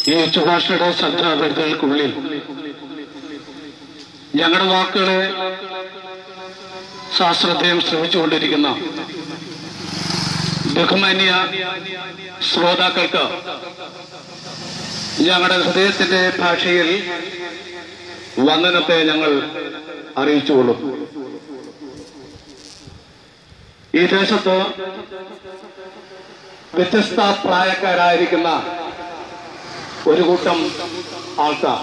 ഈ ഉച്ചഭാഷയുടെ ശ്രദ്ധാപരിധികൾക്കുള്ളിൽ ഞങ്ങളുടെ വാക്കുകളെ ശാസ്ത്രജ്ഞയും ശ്രമിച്ചുകൊണ്ടിരിക്കുന്ന ബഹുമാന്യ ശ്രോതാക്കൾക്ക് ഞങ്ങളുടെ ഹൃദയത്തിന്റെ ഭാഷയിൽ വന്ദനത്തെ ഞങ്ങൾ അറിയിച്ചുകൊള്ളും ഈ ദേശത്ത് വ്യത്യസ്ത പ്രായക്കാരായിരിക്കുന്ന ഒരു കൂട്ടം ആൾക്കാർ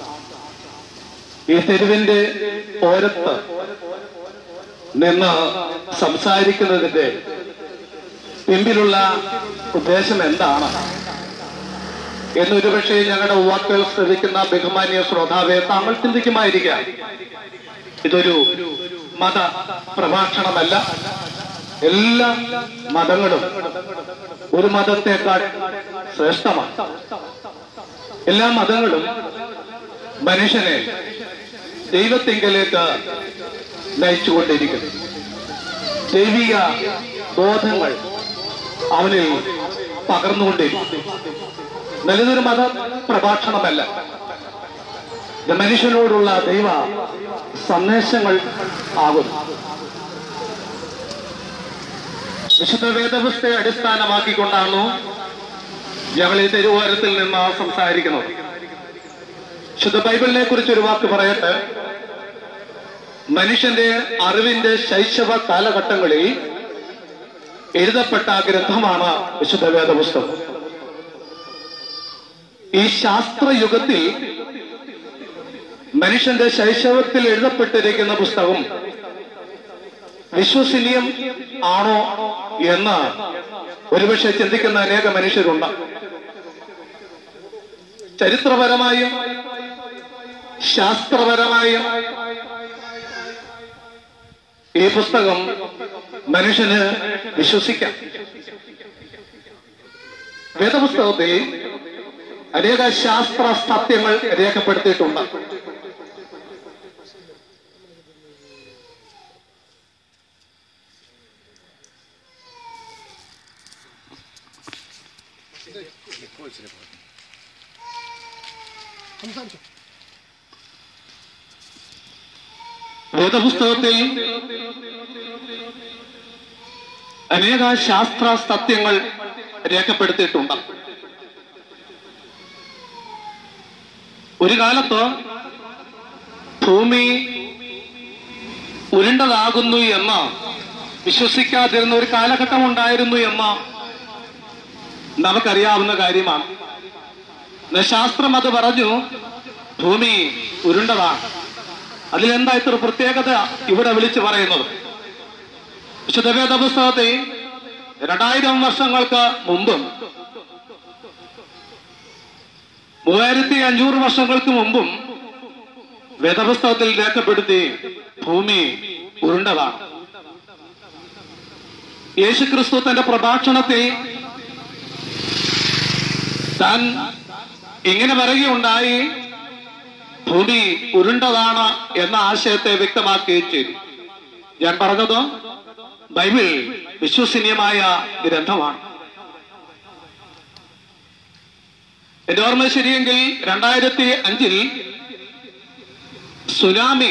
ഈ തെരുവിന്റെ ഓരത്ത് നിന്ന് സംസാരിക്കുന്നതിന്റെ പിമ്പിലുള്ള ഉദ്ദേശം എന്താണ് എന്നൊരു പക്ഷേ ഞങ്ങളുടെ വാക്കുകൾ ശ്രദ്ധിക്കുന്ന ബഹുമാന്യ ശ്രോതാവെ താങ്കൾ ചിന്തിക്കുമായിരിക്കാം ഇതൊരു മത പ്രഭാഷണമല്ല എല്ലാ മതങ്ങളും ഒരു മതത്തെക്കാൾ ശ്രേഷ്ഠമാണ് എല്ലാ മതങ്ങളും മനുഷ്യനെ ദൈവത്തിങ്കലേക്ക് നയിച്ചുകൊണ്ടിരിക്കുന്നു ദൈവിക ബോധങ്ങൾ അവനിൽ പകർന്നുകൊണ്ടിരിക്കും നല്ലതൊരു മത പ്രഭാഷണമല്ല ഇത് മനുഷ്യനോടുള്ള ദൈവ സന്ദേശങ്ങൾ ആകുന്നു വിശുദ്ധ വേദപുസ്തയെ അടിസ്ഥാനമാക്കിക്കൊണ്ടാണ് ഞങ്ങൾ ഈ തെരുവോരത്തിൽ നിന്ന് സംസാരിക്കുന്നത് വിശുദ്ധ ബൈബിളിനെ കുറിച്ച് ഒരു വാക്ക് പറയട്ടെ മനുഷ്യന്റെ അറിവിന്റെ ശൈശവ കാലഘട്ടങ്ങളിൽ എഴുതപ്പെട്ട ഗ്രന്ഥമാണ് വിശുദ്ധ വേദപുസ്തകം ഈ ശാസ്ത്രയുഗത്തിൽ മനുഷ്യന്റെ ശൈശവത്തിൽ എഴുതപ്പെട്ടിരിക്കുന്ന പുസ്തകം വിശ്വസനീയം ആണോ എന്ന് ഒരുപക്ഷെ ചിന്തിക്കുന്ന അനേക മനുഷ്യരുണ്ട് ചരിത്രപരമായും ശാസ്ത്രപരമായും ഈ പുസ്തകം മനുഷ്യന് വിശ്വസിക്കാം വേദപുസ്തകത്തിൽ അനേക ശാസ്ത്ര സത്യങ്ങൾ രേഖപ്പെടുത്തിയിട്ടുണ്ട് വേദപുസ്തകത്തിൽ അനേക ശാസ്ത്ര സത്യങ്ങൾ രേഖപ്പെടുത്തിയിട്ടുണ്ട് ഒരു കാലത്ത് ഭൂമി ഉരുണ്ടതാകുന്നു എന്ന് വിശ്വസിക്കാതിരുന്ന ഒരു കാലഘട്ടം ഉണ്ടായിരുന്നു എന്ന് നമുക്കറിയാവുന്ന കാര്യമാണ് എന്നാൽ ശാസ്ത്രം അത് പറഞ്ഞു ഭൂമി ഉരുണ്ടതാണ് അതിലെന്താ ഇത്ര പ്രത്യേകത ഇവിടെ വിളിച്ചു പറയുന്നത് വിശുദ്ധ വേദ പുസ്തകത്തിൽ രണ്ടായിരം വർഷങ്ങൾക്ക് മുമ്പും മൂവായിരത്തി അഞ്ഞൂറ് വർഷങ്ങൾക്ക് മുമ്പും വേദപുസ്തകത്തിൽ രേഖപ്പെടുത്തി ഭൂമി ഉരുണ്ടതാണ് യേശുക്രിസ്തു തന്റെ പ്രഭാഷണത്തിൽ താൻ ഇങ്ങനെ പറയുകയുണ്ടായി ഭൂമി ഉരുണ്ടതാണ് എന്ന ആശയത്തെ വ്യക്തമാക്കുകയും ചെയ്തു ഞാൻ പറഞ്ഞത് ബൈബിൾ വിശ്വസനീയമായ ഗ്രന്ഥമാണ് എന്റെ ഓർമ്മ ശരിയെങ്കിൽ രണ്ടായിരത്തി അഞ്ചിൽ സുനാമി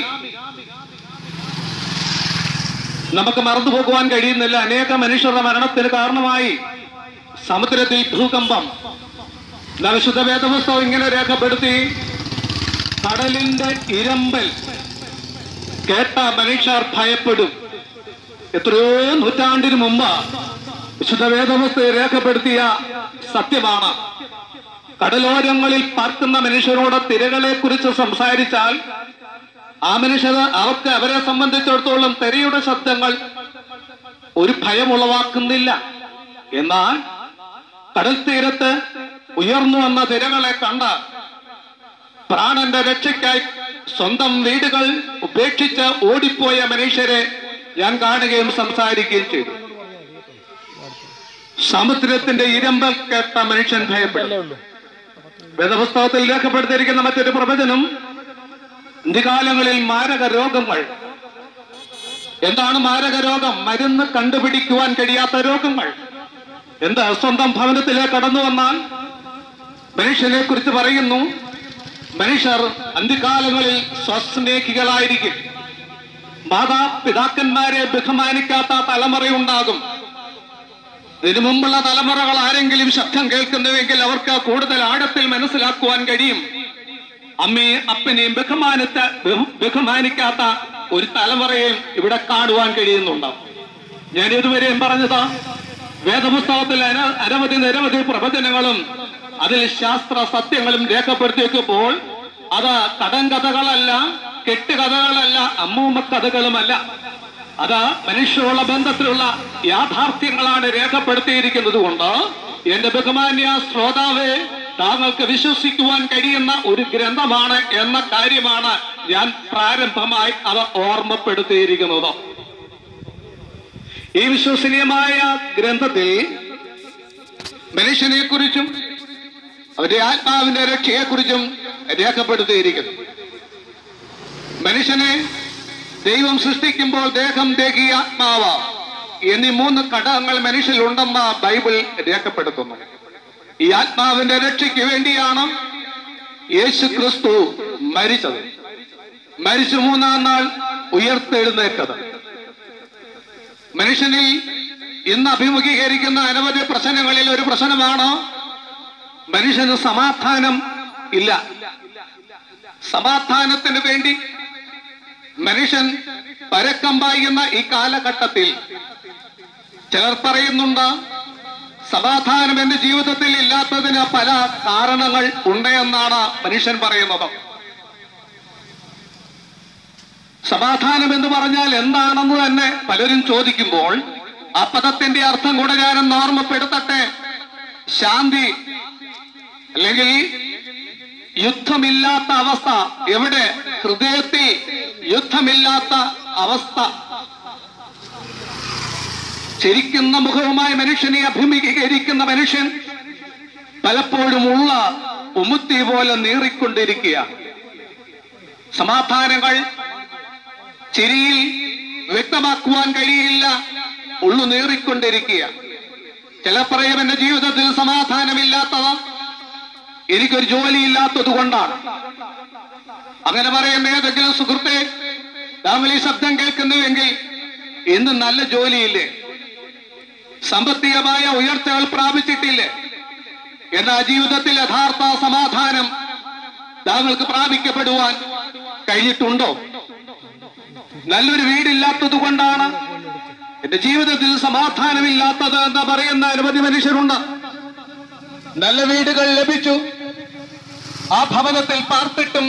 നമുക്ക് മറന്നു പോകുവാൻ കഴിയുന്നില്ല അനേക മനുഷ്യരുടെ മരണത്തിന് കാരണമായി സമുദ്രത്തിൽ ഭൂകമ്പം എന്നാൽ വിശുദ്ധ വേദപുസ്തകം ഇങ്ങനെ രേഖപ്പെടുത്തി കടലിന്റെ ഇരമ്പൽ കേട്ട മനുഷ്യർ ഭയപ്പെടും എത്രയോ നൂറ്റാണ്ടിന് മുമ്പ് വിശുദ്ധ വേദപുസ്തകം രേഖപ്പെടുത്തിയ സത്യമാണ് കടലോരങ്ങളിൽ പാർക്കുന്ന മനുഷ്യരോട് തിരകളെ കുറിച്ച് സംസാരിച്ചാൽ ആ മനുഷ്യർ അവർക്ക് അവരെ സംബന്ധിച്ചിടത്തോളം തെരയുടെ ശബ്ദങ്ങൾ ഒരു ഭയം ഉളവാക്കുന്നില്ല എന്നാൽ കടൽ തീരത്ത് ഉയർന്നു വന്ന തിരകളെ കണ്ട പ്രാണന്റെ രക്ഷയ്ക്കായി സ്വന്തം വീടുകൾ ഉപേക്ഷിച്ച് ഓടിപ്പോയ മനുഷ്യരെ ഞാൻ കാണുകയും സംസാരിക്കുകയും ചെയ്തു സമുദ്രത്തിന്റെ ഇരമ്പൽ കേട്ട മനുഷ്യൻ ഭയപ്പെടും വേദപുസ്തകത്തിൽ രേഖപ്പെടുത്തിയിരിക്കുന്ന മറ്റൊരു പ്രവചനം ഇന്ത്യകാലങ്ങളിൽ മാരക രോഗങ്ങൾ എന്താണ് മാരക രോഗം മരുന്ന് കണ്ടുപിടിക്കുവാൻ കഴിയാത്ത രോഗങ്ങൾ എന്താ സ്വന്തം ഭവനത്തിലേക്ക് കടന്നു വന്നാൽ മനുഷ്യനെ കുറിച്ച് പറയുന്നു മനുഷ്യർ അന്ത്യകാലങ്ങളിൽ സ്വസ്നേഹികളായിരിക്കും മാതാപിതാക്കന്മാരെ ബഹുമാനിക്കാത്ത തലമുറയുണ്ടാകും ഇതിനു മുമ്പുള്ള തലമുറകൾ ആരെങ്കിലും ശബ്ദം കേൾക്കുന്നുവെങ്കിൽ അവർക്ക് കൂടുതൽ ആഴത്തിൽ മനസ്സിലാക്കുവാൻ കഴിയും അമ്മയും അപ്പനെയും ബഹുമാനത്തെ ബഹു- ബഹുമാനിക്കാത്ത ഒരു തലമുറയെയും ഇവിടെ കാണുവാൻ കഴിയുന്നുണ്ട് ഞാൻ ഇതുവരെയും പറഞ്ഞത് വേദപുസ്തകത്തിൽ അന- അനവധി നിരവധി പ്രവചനങ്ങളും അതിൽ ശാസ്ത്ര സത്യങ്ങളും രേഖപ്പെടുത്തിയപ്പോൾ അത് കടങ്കഥകളല്ല കെട്ടുകഥകളല്ല അമ്മൂമ്മ കഥകളുമല്ല അത് മനുഷ്യരുള്ള ബന്ധത്തിലുള്ള യാഥാർത്ഥ്യങ്ങളാണ് രേഖപ്പെടുത്തിയിരിക്കുന്നത് കൊണ്ട് എന്റെ ബഹുമാന്യ ശ്രോതാവെ താങ്കൾക്ക് വിശ്വസിക്കുവാൻ കഴിയുന്ന ഒരു ഗ്രന്ഥമാണ് എന്ന കാര്യമാണ് ഞാൻ പ്രാരംഭമായി അത് ഓർമ്മപ്പെടുത്തിയിരിക്കുന്നത് ഈ വിശ്വസനീയമായ ഗ്രന്ഥത്തിൽ മനുഷ്യനെ കുറിച്ചും അവന്റെ ആത്മാവിന്റെ രക്ഷയെക്കുറിച്ചും രേഖപ്പെടുത്തിയിരിക്കുന്നു മനുഷ്യനെ ദൈവം സൃഷ്ടിക്കുമ്പോൾ ദേഹം ദേഹി ആത്മാവ് എന്നീ മൂന്ന് ഘടകങ്ങൾ മനുഷ്യരിലുണ്ടെന്ന് ബൈബിൾ രേഖപ്പെടുത്തുന്നു ഈ ആത്മാവിന്റെ രക്ഷയ്ക്ക് വേണ്ടിയാണ് യേശു ക്രിസ്തു മരിച്ചത് മരിച്ചു മൂന്നാം നാൾ ഉയർത്തെഴുന്നേറ്റത് മനുഷ്യനിൽ ഇന്ന് അഭിമുഖീകരിക്കുന്ന അനവധി പ്രശ്നങ്ങളിൽ ഒരു പ്രശ്നമാണ് മനുഷ്യന് സമാധാനം ഇല്ല സമാധാനത്തിന് വേണ്ടി മനുഷ്യൻ പരക്കം പായുന്ന ഈ കാലഘട്ടത്തിൽ ചിലർ പറയുന്നുണ്ട് സമാധാനം എന്റെ ജീവിതത്തിൽ ഇല്ലാത്തതിന് പല കാരണങ്ങൾ ഉണ്ട് എന്നാണ് മനുഷ്യൻ പറയുന്നത് സമാധാനം എന്ന് പറഞ്ഞാൽ എന്താണെന്ന് തന്നെ പലരും ചോദിക്കുമ്പോൾ ആ പദത്തിന്റെ അർത്ഥം കൂടെ ഞാനൊന്ന് ഓർമ്മപ്പെടുത്തട്ടെ ശാന്തി അല്ലെങ്കിൽ യുദ്ധമില്ലാത്ത അവസ്ഥ എവിടെ ഹൃദയത്തിൽ യുദ്ധമില്ലാത്ത അവസ്ഥ ചിരിക്കുന്ന മുഖവുമായി മനുഷ്യനെ അഭിമുഖീകരിക്കുന്ന മനുഷ്യൻ പലപ്പോഴും ഉള്ള ഉമുത്തി പോലെ നീറിക്കൊണ്ടിരിക്കുക സമാധാനങ്ങൾ ചിരിയിൽ വ്യക്തമാക്കുവാൻ കഴിയില്ല ഉള്ളു നീറിക്കൊണ്ടിരിക്കുക ചില പറയും എന്റെ ജീവിതത്തിൽ സമാധാനമില്ലാത്തത് എനിക്കൊരു ജോലിയില്ലാത്തത് കൊണ്ടാണ് അങ്ങനെ പറയുന്ന ഏതെങ്കിലും സുഹൃത്തെ താങ്കൾ ഈ ശബ്ദം കേൾക്കുന്നുവെങ്കിൽ ഇന്ന് നല്ല ജോലിയില്ലേ സാമ്പത്തികമായ ഉയർച്ചകൾ പ്രാപിച്ചിട്ടില്ലേ എന്നാൽ ജീവിതത്തിൽ യഥാർത്ഥ സമാധാനം താങ്കൾക്ക് പ്രാപിക്കപ്പെടുവാൻ കഴിഞ്ഞിട്ടുണ്ടോ നല്ലൊരു വീടില്ലാത്തത് കൊണ്ടാണ് എന്റെ ജീവിതത്തിൽ സമാധാനമില്ലാത്തത് എന്ന് പറയുന്ന അനവധി മനുഷ്യരുണ്ട് നല്ല വീടുകൾ ലഭിച്ചു ആ ഭവനത്തിൽ പാർത്തിട്ടും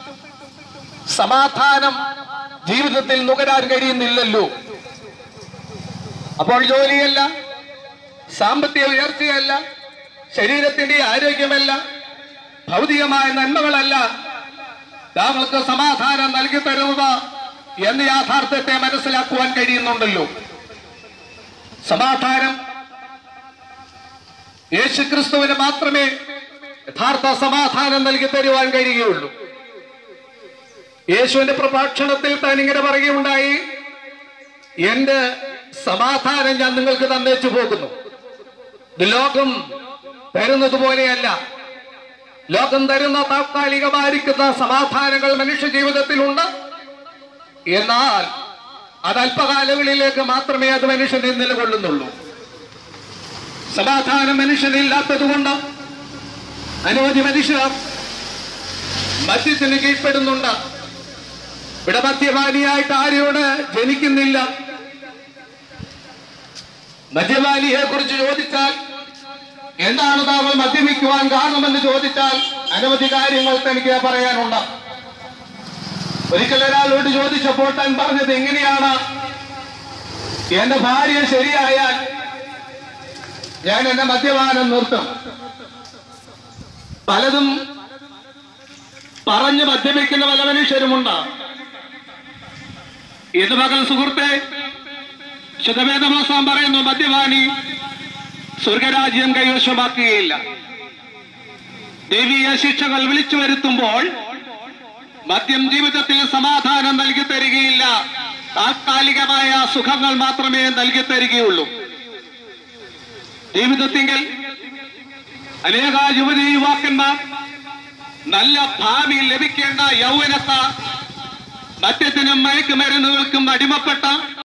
സമാധാനം ജീവിതത്തിൽ നുകരാൻ കഴിയുന്നില്ലല്ലോ അപ്പോൾ ജോലിയല്ല സാമ്പത്തിക ഉയർച്ചയല്ല ശരീരത്തിന്റെ ആരോഗ്യമല്ല ഭൗതികമായ നന്മകളല്ല താങ്കൾക്ക് സമാധാനം നൽകി തരുന്നത് എന്ന യാഥാർത്ഥ്യത്തെ മനസ്സിലാക്കുവാൻ കഴിയുന്നുണ്ടല്ലോ സമാധാനം യേശുക്രിസ്തുവിന് മാത്രമേ യഥാർത്ഥ സമാധാനം നൽകി തരുവാൻ കഴിയുകയുള്ളൂ യേശുവിന്റെ പ്രഭാഷണത്തിൽ താൻ ഇങ്ങനെ പറയുകയുണ്ടായി എന്റെ സമാധാനം ഞാൻ നിങ്ങൾക്ക് തന്നേച്ചു പോകുന്നു ഇത് ലോകം തരുന്നത് പോലെയല്ല ലോകം തരുന്ന താത്കാലികമായിരിക്കുന്ന സമാധാനങ്ങൾ മനുഷ്യ ജീവിതത്തിലുണ്ട് എന്നാൽ അത് അല്പകാലങ്ങളിലേക്ക് മാത്രമേ അത് മനുഷ്യനിൽ നിലകൊള്ളുന്നുള്ളൂ സമാധാനം മനുഷ്യനില്ലാത്തത് കൊണ്ട് അനവധി മനുഷ്യർ മദ്യത്തിന് കീഴ്പ്പെടുന്നുണ്ട് ഇവിടെ മദ്യപാനിയായിട്ട് ആരോട് ജനിക്കുന്നില്ല മദ്യപാനിയെ കുറിച്ച് ചോദിച്ചാൽ എന്താണ് താങ്കൾ മദ്യപിക്കുവാൻ കാരണമെന്ന് ചോദിച്ചാൽ അനവധി കാര്യങ്ങൾ തനിക്ക് പറയാനുണ്ട് ഒരിക്കൽ ഒരാളോട് ചോദിച്ചപ്പോൾ താൻ പറഞ്ഞത് എങ്ങനെയാണ് എന്റെ ഭാര്യ ശരിയായാൽ ഞാൻ എന്റെ മദ്യപാനം നിർത്തും പലതും പറഞ്ഞു മദ്യപിക്കുന്ന പല മനുഷ്യരുമുണ്ട് ഇത് മകൾ സുഹൃത്തെ ശുദ്ധവേദമാസം പറയുന്നു മദ്യപാനി സ്വർഗരാജ്യം കൈവശമാക്കുകയില്ല ദൈവീയ ശിക്ഷകൾ വിളിച്ചു വരുത്തുമ്പോൾ മദ്യം ജീവിതത്തിൽ സമാധാനം നൽകി തരികയില്ല താത്കാലികമായ സുഖങ്ങൾ മാത്രമേ നൽകി തരികയുള്ളൂ ജീവിതത്തിങ്കിൽ അനേക യുവതി യുവാക്കന്മാർ നല്ല ഭാവി ലഭിക്കേണ്ട യൗവനത്ത മദ്യത്തിനും മയക്കുമരുന്നുകൾക്കും അടിമപ്പെട്ട